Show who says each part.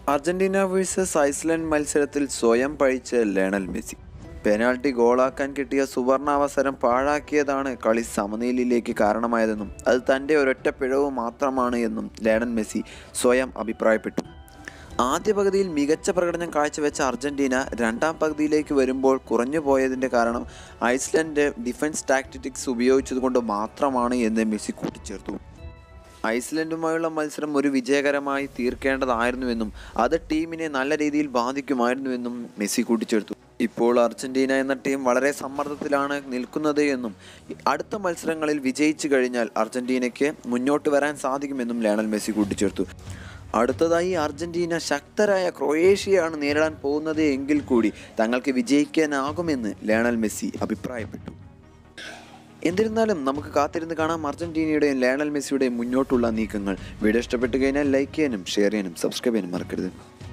Speaker 1: Argentina versus Iceland മത്സരത്തിൽ സ്വയം പഴിച്ച് ലയണൽ മെസ്സി പെനാൾട്ടി ഗോളാക്കാൻ കിട്ടിയ സുവർണാവസരം പാഴാക്കിയതാണ് കളി സമനിലയിലേക്ക് കാരണമായതെന്നും അത് തൻ്റെ ഒരൊറ്റ പിഴവ് മാത്രമാണ് എന്നും ലയണൽ മെസ്സി സ്വയം അഭിപ്രായപ്പെട്ടു ആദ്യ പകുതിയിൽ മികച്ച പ്രകടനം കാഴ്ചവെച്ച അർജന്റീന രണ്ടാം പകുതിയിലേക്ക് വരുമ്പോൾ കുറഞ്ഞു പോയതിൻ്റെ കാരണം ഐസ്ലൻഡ് ഡിഫൻസ് ടാക്ടിക്സ് ഉപയോഗിച്ചതുകൊണ്ട് മാത്രമാണ് എന്ന് മെസ്സി കൂട്ടിച്ചേർത്തു ഐസ്ലൻഡുമായുള്ള മത്സരം ഒരു വിജയകരമായി തീർക്കേണ്ടതായിരുന്നുവെന്നും അത് ടീമിനെ നല്ല രീതിയിൽ ബാധിക്കുമായിരുന്നുവെന്നും മെസ്സി കൂട്ടിച്ചേർത്തു ഇപ്പോൾ അർജന്റീന എന്ന ടീം വളരെ സമ്മർദ്ദത്തിലാണ് നിൽക്കുന്നത് എന്നും അടുത്ത മത്സരങ്ങളിൽ വിജയിച്ചു കഴിഞ്ഞാൽ അർജന്റീനയ്ക്ക് മുന്നോട്ട് വരാൻ സാധിക്കുമെന്നും ലയണൽ മെസ്സി കൂട്ടിച്ചേർത്തു അടുത്തതായി അർജന്റീന ശക്തരായ ക്രൊയേഷ്യയാണ് നേരിടാൻ പോകുന്നത് എങ്കിൽ കൂടി തങ്ങൾക്ക് വിജയിക്കാനാകുമെന്ന് ലയണൽ മെസ്സി അഭിപ്രായപ്പെട്ടു എന്നിരുന്നാലും നമുക്ക് കാത്തിരുന്ന് കാണാം അർജന്റീനയുടെയും ലയണൽ മെസ്സിയുടെയും മുന്നോട്ടുള്ള നീക്കങ്ങൾ വീഡിയോ ഇഷ്ടപ്പെട്ടു കഴിഞ്ഞാൽ ലൈക്ക് ചെയ്യാനും ഷെയർ ചെയ്യാനും സബ്സ്ക്രൈബ് ചെയ്യാനും മറക്കരുത്